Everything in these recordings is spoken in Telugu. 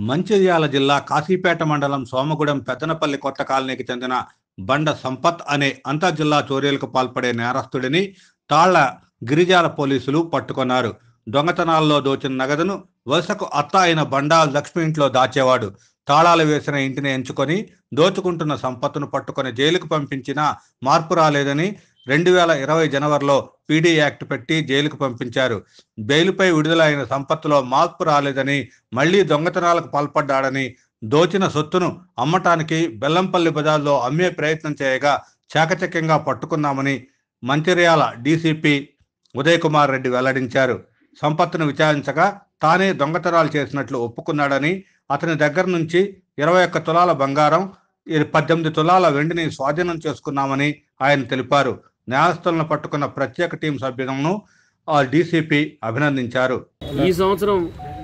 మంచిర్యాల జిల్లా కాశీపేట మండలం సోమగూడెం పెద్దనపల్లి కొత్త కాలనీకి చెందిన బండ సంపత్ అనే అంతర్జిల్లా చోరీలకు పాల్పడే నేరస్తుడిని తాళ్ల గిరిజాల పోలీసులు పట్టుకున్నారు దొంగతనాల్లో దోచిన నగదును వరుసకు అత్త అయిన బండా లక్ష్మి ఇంట్లో దాచేవాడు తాళాలు వేసిన ఇంటిని ఎంచుకొని దోచుకుంటున్న సంపత్తును పట్టుకొని జైలుకు పంపించినా మార్పు రాలేదని రెండు వేల ఇరవై జనవరిలో పీడీ యాక్ట్ పెట్టి జైలుకు పంపించారు బెయిల్పై విడుదలైన సంపత్తులో మార్పు రాలేదని మళ్లీ దొంగతనాలకు పాల్పడ్డాడని దోచిన సొత్తును అమ్మటానికి బెల్లంపల్లి బజార్లో అమ్మే ప్రయత్నం చేయగా చాకచక్యంగా పట్టుకున్నామని మంచిర్యాల డీసీపీ ఉదయ్ కుమార్ రెడ్డి వెల్లడించారు సంపత్తును విచారించగా తానే దొంగతనాలు చేసినట్లు ఒప్పుకున్నాడని అతని దగ్గర నుంచి ఇరవై ఒక్క తులాల బంగారం ఇ- పద్దెనిమిది తులాల వెండిని స్వాధీనం చేసుకున్నామని ఆయన తెలిపారు నేరస్తులను పట్టుకున్న ప్రత్యేక టీం సభ్యులను ఆ డీసీపీ అభినందించారు ఈ సంవత్సరం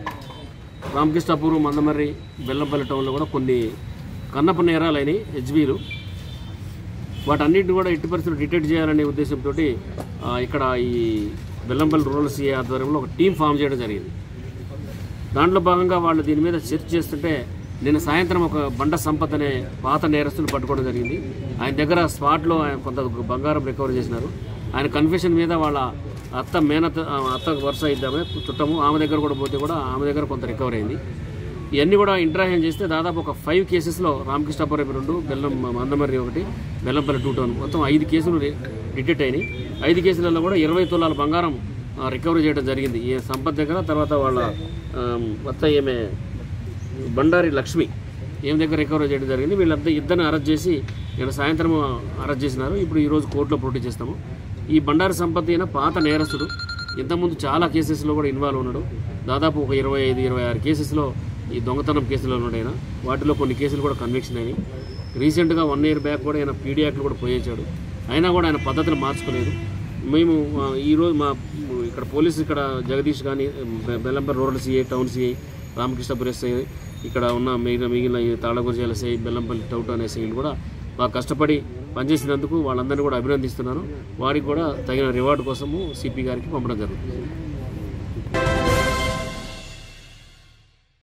రామకృష్ణాపూర్ మందమర్రి బెల్లంపల్లి టౌన్లో కూడా కొన్ని కన్నప్ప నేరాలైన హెచ్బీలు వాటన్నిటిని కూడా ఎట్టి పరిస్థితులు డిటెక్ట్ చేయాలనే ఉద్దేశంతో ఇక్కడ ఈ బెల్లంపల్లి రూరల్ సిఏ ఆధ్వర్యంలో ఒక టీం ఫామ్ చేయడం జరిగింది దాంట్లో భాగంగా వాళ్ళు దీని మీద సెర్చ్ చేస్తుంటే నిన్న సాయంత్రం ఒక బండ సంపత్ అనే పాత నేరస్తులు పట్టుకోవడం జరిగింది ఆయన దగ్గర స్పాట్లో ఆయన కొంత బంగారం రికవర్ చేసినారు ఆయన కన్ఫెషన్ మీద వాళ్ళ అత్త మేనత ఆ, అత్త వరుస ఇద్దామే చుట్టము ఆమె దగ్గర కూడా పోతే కూడా ఆమె దగ్గర కొంత రికవర్ అయింది ఇవన్నీ కూడా ఇంటరాక్షన్ చేస్తే దాదాపు ఒక ఫైవ్ కేసెస్లో రామకృష్ణాపురం రెండు బెల్లం మందమర్రి ఒకటి బెల్లంపల్లి టూ టౌన్ మొత్తం ఐదు కేసులు రి- డిటెక్ట్ అయినాయి ఐదు కేసులలో కూడా ఇరవై తులాల బంగారం ఆ, రికవరీ చేయడం జరిగింది ఈ సంపత్ దగ్గర తర్వాత వాళ్ళ ఆ, మొత్త ఏమే బండారి లక్ష్మి ఏం దగ్గర రికవరీ చేయడం జరిగింది వీళ్ళంతా ఇద్దరిని అరెస్ట్ చేసి నేను సాయంత్రం అరెస్ట్ చేసినారు ఇప్పుడు ఈరోజు కోర్టులో పోటీ చేస్తాము ఈ బండారి సంపత్తి అయిన పాత నేరస్తుడు ఇంతకుముందు చాలా కేసెస్లో కూడా ఇన్వాల్వ్ ఉన్నాడు దాదాపు ఒక ఇరవై ఐదు ఇరవై ఆరు కేసెస్లో ఈ దొంగతనం కేసులో ఉన్నాడు ఆయన వాటిలో కొన్ని కేసులు కూడా కన్విక్షన్ అయినాయి రీసెంట్గా వన్ ఇయర్ బ్యాక్ కూడా ఆయన పీడీ యాక్ట్లు కూడా పోయేచాడు అయినా కూడా ఆయన పద్ధతిని మార్చుకోలేదు మేము ఆ, ఈరోజు మా ఇక్కడ పోలీసు ఇక్కడ జగదీష్ కానీ బె- Bellampalli rural CI town CI Ramakrishnapuram SI ఇక్కడ ఉన్న మిగిలిన మిగిలిన ఈ తాళగురిజాల ఎస్ఐ బెల్లంపల్లి టౌట్ అనే ఎస్ఐలు కూడా బాగా కష్టపడి పనిచేసినందుకు వాళ్ళందరినీ కూడా అభినందిస్తున్నాను వారికి కూడా తగిన రివార్డు కోసము సిపి గారికి పంపడం జరుగుతుంది